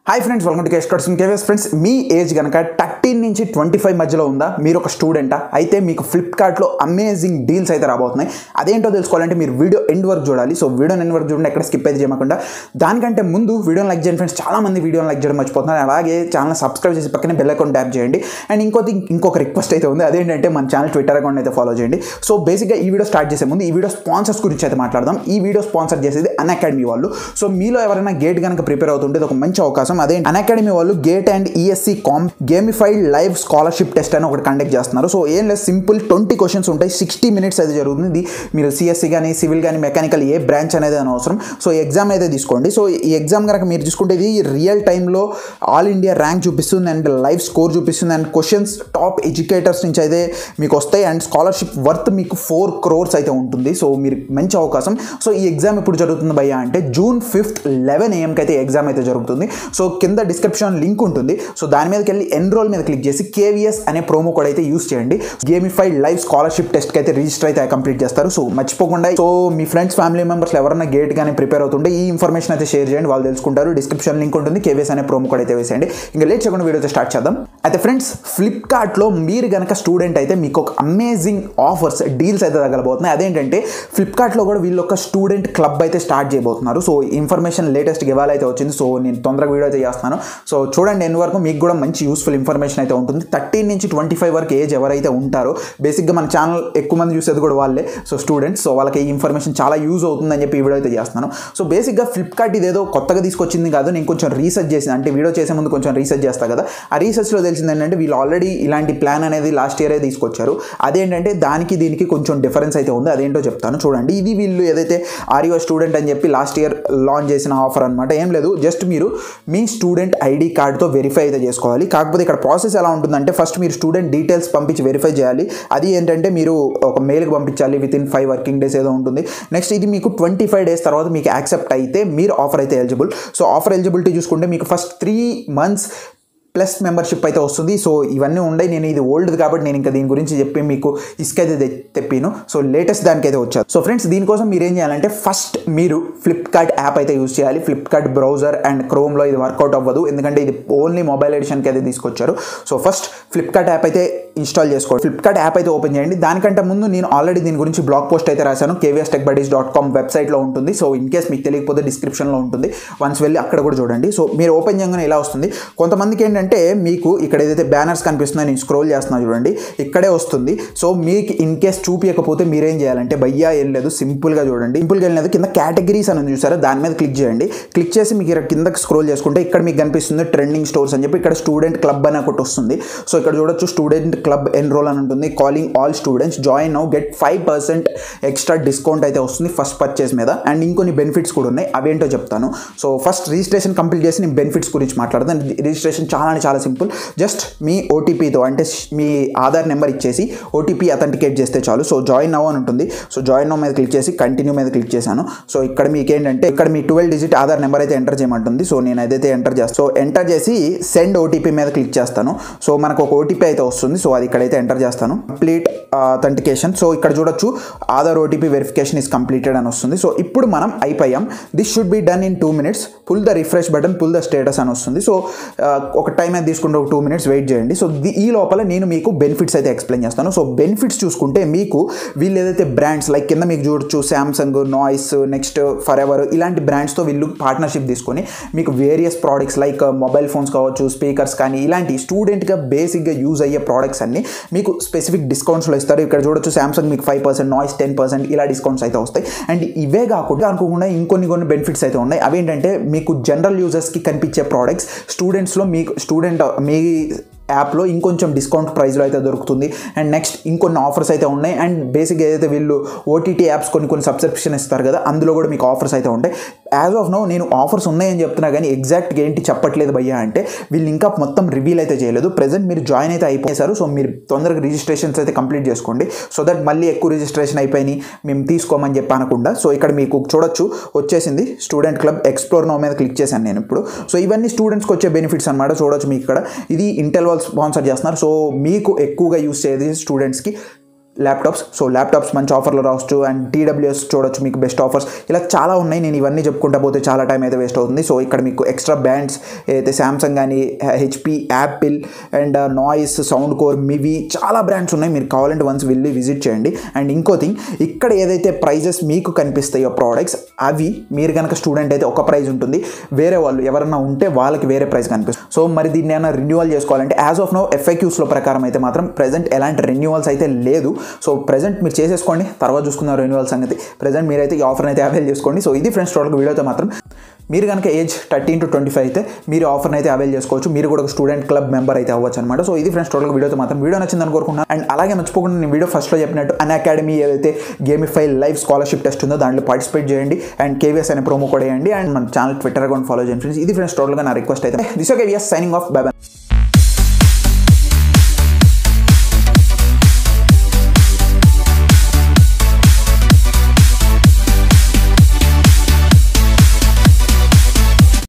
hi friends welcome to case cuts KVS friends మీ age కనుక thirteen నుంచి twenty five మధ్యలో ఉందా మీరు ఒక స్టూడెంటా అయితే మీకు ఫ్లిప్కార్ట్లో అమేజింగ్ డీల్స్ అయితే రాబోతున్నాయి అదేంటో తెలుసుకోవాలంటే మీరు వీడియో ఎండ్ వరకు చూడాలి సో వీడియో ఎండ్ వరకు చూడండి ఎక్కడ స్కిప్ అయితే చేయకుండా దానికంటే ముందు వీడియోని లైక్ చేయండి ఫ్రెండ్స్ చాలా మంది వీడియోని లైక్ చేయడం మర్చిపోతున్నారు అలాగే ఛానల్ సబ్స్క్రైబ్ చేసి పక్కనే బెల్ అకౌంట్ ట్యాప్ చేయండి అండ్ ఇంకోటి ఇంకొక రిక్వెస్ట్ అయితే ఉంది అదేంటంటే మన ఛానల్ ట్విట్టర్ అకౌంట్ అయితే ఫాలో చేయండి సో బేసిక్గా ఈ వీడియో స్టార్ట్ చేసే ముందు ఈ వీడియో స్పాన్సర్స్ గురించి అయితే మాట్లాడదాం ఈ వీడియో స్పాన్సర్ చేసేది అన్ అకాడమీ వాళ్ళు సో మీలో ఎవరైనా గేట్ కనుక ప్రిపేర్ అవుతుంటే ఇది ఒక మంచి అవకాశం అదే అన్ అకాడమీ వాళ్ళు గేట్ అండ్ ఈఎస్సీ కామ్ గేమిఫైడ్ లైవ్ స్కాలర్షిప్ టెస్ట్ అని ఒకటి కండక్ట్ చేస్తున్నారు సో ఏం లేదు సింపుల్ ట్వంటీ క్వశ్చన్స్ ఉంటాయి సిక్స్టీ మినిట్స్ అయితే జరుగుతుంది ఇది మీరు సిఎస్సి కానీ సివిల్ కానీ మెకానికల్ ఏ బ్రాంచ్ అనేది అని అవసరం సో ఎగ్జామ్ అయితే తీసుకోండి సో ఈ ఎగ్జామ్ కనుక మీరు చూసుకుంటే ఇది రియల్ టైంలో ఆల్ ఇండియా ర్యాంక్ చూపిస్తుంది అండ్ లైవ్ స్కోర్ చూపిస్తుంది అండ్ క్వశ్చన్స్ టాప్ ఎడ్యుకేటర్స్ నుంచి అయితే మీకు వస్తాయి అండ్ స్కాలర్షిప్ వర్త్ మీకు ఫోర్ క్రోర్స్ అయితే ఉంటుంది సో మీరు మంచి అవకాశం సో ఈ ఎగ్జామ్ ఎప్పుడు జరుగుతుంది భయ్యా అంటే జూన్ ఫిఫ్త్ లెవెన్ ఏఎంకి అయితే ఎగ్జామ్ అయితే జరుగుతుంది సో కింద డిస్క్రిప్షన్ లింక్ ఉంటుంది సో దాని మీదకి వెళ్ళి ఎన్రోల్ మీద క్లిక్ చేసి కేవీఎస్ అనే ప్రోమో కోడ్ అయితే యూస్ చేయండి గేమిఫైడ్ లైవ్ స్కాలర్షిప్ టెస్ట్కి అయితే రిజిస్టర్ అయితే కంప్లీట్ చేస్తారు సో మర్చిపోకుండా సో మీ ఫ్రెండ్స్ ఫ్యామిలీ మెంబర్స్ ఎవరైనా గేట్ కానీ ప్రిపేర్ అవుతుంటే ఈ ఇన్ఫర్మేషన్ అయితే షేర్ చేయండి వాళ్ళు తెలుసుకుంటారు డిస్క్రిప్షన్ లింక్ ఉంటుంది కేవీఎస్ అనే ప్రోమో కోడ్ అయితే వేసేయండి ఇంకా లేట్ చేయకుండా వీడియో అయితే స్టార్ట్ చేద్దాం అయితే ఫ్రెండ్స్ ఫ్లిప్కార్ట్లో మీరు కనుక స్టూడెంట్ అయితే మీకు ఒక అమేజింగ్ ఆఫర్స్ డీల్స్ అయితే తగలబోతున్నాయి అదేంటంటే ఫ్లిప్కార్ట్లో కూడా వీళ్ళు ఒక స్టూడెంట్ క్లబ్ అయితే స్టార్ట్ చేయబోతున్నారు సో ఇన్ఫర్మేషన్ లేటెస్ట్ ఇవాళ అయితే వచ్చింది సో నేను తొందరగా వీడియో అయితే చేస్తాను సో చూడండి ఎన్ని వరకు మీకు కూడా మంచి యూస్ఫుల్ ఇన్ఫర్మేషన్ అయితే ఉంటుంది థర్టీన్ నుంచి ట్వంటీ ఫైవ్ వరకు ఏజ్ ఎవరైతే ఉంటారో బేసిక్గా మన ఛానల్ ఎక్కువ మంది చూసేది కూడా వాళ్ళే సో స్టూడెంట్స్ సో వాళ్ళకి ఈ ఇన్ఫర్మేషన్ చాలా యూజ్ అవుతుందని చెప్పి ఈ వీడియో అయితే చేస్తున్నాను సో బేసిక్గా ఫ్లిప్కార్ట్ ఇదేదో కొత్తగా తీసుకొచ్చింది కాదు నేను కొంచెం రీసెర్చ్ చేసిన అంటే వీడియో చేసే ముందు కొంచెం రీసెర్చ్ చేస్తా కదా ఆ రీసెర్చ్లో తెలిసింది ఏంటంటే వీళ్ళు ఆల్రెడీ ఇలాంటి ప్లాన్ అనేది లాస్ట్ ఇయరే తీసుకొచ్చారు అదేంటంటే దానికి దీనికి కొంచెం డిఫరెన్స్ అయితే ఉంది అదేంటో చెప్తాను చూడండి ఇది వీళ్ళు ఏదైతే ఆర్యో స్టూడెంట్ అని చెప్పి లాస్ట్ ఇయర్ లాంచ్ చేసిన ఆఫర్ అనమాట ఏం లేదు జస్ట్ మీరు మీ స్టూడెంట్ ఐడి కార్డ్తో వెరిఫై అయితే చేసుకోవాలి కాకపోతే ఇక్కడ ప్రాసెస్ ఎలా ఉంటుందంటే ఫస్ట్ మీరు స్టూడెంట్ డీటెయిల్స్ పంపించి వెరిఫై చేయాలి అది ఏంటంటే మీరు ఒక మెయిల్కి పంపించాలి within five working days ఏదో ఉంటుంది నెక్స్ట్ ఇది మీకు ట్వంటీ ఫైవ్ డేస్ తర్వాత మీకు యాక్సెప్ట్ అయితే మీరు ఆఫర్ అయితే ఎలిజిబుల్ సో ఆఫర్ ఎలిజిబిలిటీ చూసుకుంటే మీకు first three months plus membership అయితే వస్తుంది సో ఇవన్నీ ఉన్నాయి నేను ఇది ఓల్డ్ కాబట్టి నేను ఇంకా దీని గురించి చెప్పి మీకు ఇసుక అయితే తె- తెప్పాను సో లేటెస్ట్ దానికైతే వచ్చారు సో ఫ్రెండ్స్ దీనికోసం మీరు ఏం చేయాలంటే ఫస్ట్ మీరు ఫ్లిప్కార్ట్ యాప్ అయితే యూస్ చేయాలి ఫ్లిప్కార్ట్ బ్రౌజర్ అండ్ క్రోమ్లో ఇది వర్కౌట్ అవ్వదు ఎందుకంటే ఇది ఓన్లీ మొబైల్ ఎడిషన్కి అయితే తీసుకొచ్చారు సో ఫస్ట్ ఫ్లిప్కార్ట్ యాప్ అయితే ఇన్స్టాల్ చేసుకోండి ఫ్లిప్కార్ట్ యాప్ అయితే ఓపెన్ చేయండి దానికంటే ముందు నేను ఆల్రెడీ దీని గురించి బ్లాగ్ పోస్ట్ అయితే రాశాను KVS tech buddies dot com వెబ్సైట్లో ఉంటుంది సో ఇన్ కేస్ మీకు తెలియకపోతే డిస్క్రిప్షన్లో ఉంటుంది వన్స్ వెళ్ళి అక్కడ కూడా చూడండి సో మీరు ఓపెన్ చేయగానే ఇలా వస్తుంది కొంతమందికి ఏంటంటే మీకు ఇక్కడ ఏదైతే బ్యానర్స్ కనిపిస్తున్నాయో నేను స్క్రోల్ చేస్తున్నాను చూడండి ఇక్కడే వస్తుంది సో మీకు ఇన్ కేస్ చూపించకపోతే మీరేం చేయాలంటే భయ్యా ఏం లేదు సింపుల్గా చూడండి సింపుల్గా ఏం లేదు కింద కేటగిరీస్ అని ఉంది చూసారా దాని మీద క్లిక్ చేయండి క్లిక్ చేసి మీకు ఇక్కడ కిందకి స్క్రోల్ చేసుకుంటే ఇక్కడ మీకు కనిపిస్తుంది ట్రెండింగ్ స్టోర్స్ అని చెప్పి ఇక్కడ స్టూడెంట్ క్లబ్ అని ఒకటి వస్తుంది సో ఇక్కడ చూడొచ్చు స్టూడెంట్ క్లబ్ ఎన్రోల్ అని ఉంటుంది calling all students join now get five percent extra discount అయితే వస్తుంది ఫస్ట్ పర్చేస్ మీద అండ్ ఇంకొన్ని బెనిఫిట్స్ కూడా ఉన్నాయి అవేంటో చెప్తాను సో ఫస్ట్ రిజిస్ట్రేషన్ కంప్లీట్ చేసి నేను బెనిఫిట్స్ గురించి మాట్లాడతాను రిజిస్ట్రేషన్ చాలా అంటే చాలా సింపుల్ జస్ట్ మీ ఓటీపీతో అంటే మీ ఆధార్ నెంబర్ ఇచ్చేసి ఓటీపీ అథెంటికేట్ చేస్తే చాలు సో జాయిన్ నవ్ అని ఉంటుంది సో జాయిన్ నవ్ మీద క్లిక్ చేసి కంటిన్యూ మీద క్లిక్ చేశాను సో ఇక్కడ మీకు ఏంటంటే ఇక్కడ మీ ట్వెల్వ్ డిజిట్ ఆధార్ నెంబర్ అయితే ఎంటర్ చేయమంటుంది సో నేను అదైతే ఎంటర్ చేస్తాను సో ఎంటర్ చేసి సెండ్ ఓటీపీ మీద క్లిక్ చేస్తాను సో మనకు ఒక ఓటీపీ అయితే వస్తుంది సో అది ఇక్కడైతే ఎంటర్ చేస్తాను కంప్లీట్ అథెంటికేషన్ సో ఇక్కడ చూడొచ్చు Aadhaar OTP verification is completed అని వస్తుంది సో ఇప్పుడు మనం అయిపోయాం this should be done in two minutes pull the refresh button pull the status అని వస్తుంది సో ఆ, ఒక టైం అయితే తీసుకుంటే ఒక టూ మినిట్స్ వెయిట్ చేయండి సో ది- ఈ లోపల నేను మీకు బెనిఫిట్స్ అయితే ఎక్స్ప్లెయిన్ చేస్తాను సో బెనిఫిట్స్ చూసుకుంటే మీకు వీళ్ళు ఏదైతే బ్రాండ్స్ లైక్ కింద మీకు చూడొచ్చు Samsung noise next forever ఇలాంటి బ్రాండ్స్తో వీళ్ళు పార్ట్నర్షిప్ తీసుకొని మీకు various products like mobile phones కావచ్చు స్పీకర్స్ కానీ ఇలాంటి స్టూడెంట్గా బేసిక్గా యూజ్ అయ్యే ప్రోడక్ట్స్ అన్ని మీకు స్పెసిఫిక్ డిస్కౌంట్స్లో ఇస్తారు ఇక్కడ చూడొచ్చు శాంసంగ్ మీకు five percent noise ten percent ఇలా డిస్కౌంట్స్ అయితే వస్తాయి అండ్ ఇవే కాకుండా అనుకోకుండా ఇంకొన్ని కొన్ని బెనిఫిట్స్ అయితే ఉన్నాయి అవేంటంటే మీకు జనరల్ యూజర్స్కి కనిపించే ప్రోడక్ట్స్ స్టూడెంట్స్లో మీకు స్టూడెంట్ మీ యాప్లో ఇంకొంచెం డిస్కౌంట్ ప్రైస్లో అయితే దొరుకుతుంది అండ్ నెక్స్ట్ ఇంకొన్ని ఆఫర్స్ అయితే ఉన్నాయి అండ్ బేసిక్గా ఏదైతే వీళ్ళు ఓటీటీ యాప్స్ కొన్ని కొన్ని సబ్స్క్రిప్షన్ ఇస్తారు కదా అందులో కూడా మీకు ఆఫర్స్ అయితే ఉంటాయి యాజ్ ఆఫ్ నో నేను ఆఫర్స్ ఉన్నాయని చెప్తున్నా కానీ ఎగ్జాక్ట్గా ఏంటి చెప్పట్లేదు భయ్యా అంటే వీళ్ళు ఇంకా మొత్తం రివీల్ అయితే చేయలేదు ప్రెసెంట్ మీరు జాయిన్ అయితే అయిపోయారు సో మీరు తొందరగా రిజిస్ట్రేషన్స్ అయితే కంప్లీట్ చేసుకోండి సో దట్ మళ్ళీ ఎక్కువ రిజిస్ట్రేషన్ అయిపోయినాయి మేము తీసుకోమని చెప్పి అనకుండా సో ఇక్కడ మీకు చూడొచ్చు వచ్చేసింది స్టూడెంట్ క్లబ్ ఎక్స్ప్లోర్ నో మీద క్లిక్ చేశాను నేను ఇప్పుడు సో ఇవన్నీ స్టూడెంట్స్కి వచ్చే బెనిఫిట్స్ అనమాట చూడొచ్చు మీకు ఇక్కడ ఇది ఇంటెల్ వాళ్ళు స్పాన్సర్ చేస్తున్నారు సో మీకు ఎక్కువగా యూస్ చేసేది స్టూడెంట్స్కి ల్యాప్టాప్స్ సో ల్యాప్టాప్స్ మంచి ఆఫర్లో రావచ్చు అండ్ టీడబ్ల్యూఎస్ చూడొచ్చు మీకు బెస్ట్ ఆఫర్స్ ఇలా చాలా ఉన్నాయి నేను ఇవన్నీ చెప్పుకుంటా పోతే చాలా టైం అయితే వేస్ట్ అవుతుంది సో ఇక్కడ మీకు ఎక్స్ట్రా బ్యాండ్స్ అయితే శాంసంగ్ కానీ HP Apple and noise sound core Mivi చాలా బ్రాండ్స్ ఉన్నాయి మీరు కావాలంటే వన్స్ వెళ్ళి విజిట్ చేయండి అండ్ ఇంకో థింగ్ ఇక్కడ ఏదైతే ప్రైజెస్ మీకు కనిపిస్తాయో ప్రోడక్ట్స్ అవి మీరు కనుక స్టూడెంట్ అయితే ఒక ప్రైస్ ఉంటుంది వేరే వాళ్ళు ఎవరన్నా ఉంటే వాళ్ళకి వేరే ప్రైస్ కనిపిస్తుంది సో మరి దీన్ని ఏమైనా రెన్యువల్ చేసుకోవాలంటే యాజ్ ఆఫ్ నో ఎఫ్ఐక్యూస్లో ప్రకారం అయితే మాత్రం ప్రజెంట్ ఎలాంటి రెన్యువల్స్ అయితే లేదు సో ప్రజెంట్ మీరు చేసేసుకోండి తర్వాత చూసుకుందాం రెన్యువల్ సంగతి ప్రజెంట్ మీరైతే ఈ ఆఫర్ని అయితే అవైల్ చేసుకోండి సో ఇది ఫ్రెండ్స్ టోటల్ వీడియోతో మాత్రం మీరు కనుక age thirteen to twenty five అయితే మీరు ఆఫర్ని అయితే అవైల్ చేసుకోవచ్చు మీరు కూడా ఒక స్టూడెంట్ క్లబ్ మెంబర్ అయితే అవ్వచ్చు అనమాట సో ఇది ఫ్రెండ్స్ టోటల్ వీడియోతో మాత్రం వీడియో నచ్చిందని కోరుకున్నాను అండ్ అలాగే మర్చిపోకుండా నేను వీడియో ఫస్ట్లో చెప్పినట్టు అన్ అకాడమీ ఏదైతే గేమిఫై లైవ్ స్కాలర్షిప్ టెస్ట్ ఉందో దాంట్లో పార్టిసిపేట్ చేయండి అండ్ కేవీఎస్ అనే ప్రోమో కూడా వేయండి అండ్ మన ఛానల్ ట్విట్టర్ అకౌంట్ ఫాలో చేయండి ఫ్రెండ్స్ ఇది ఫ్రెండ్స్ టోటల్గా నా రిక్వెస్ట్ అయితే this okay VS signing off by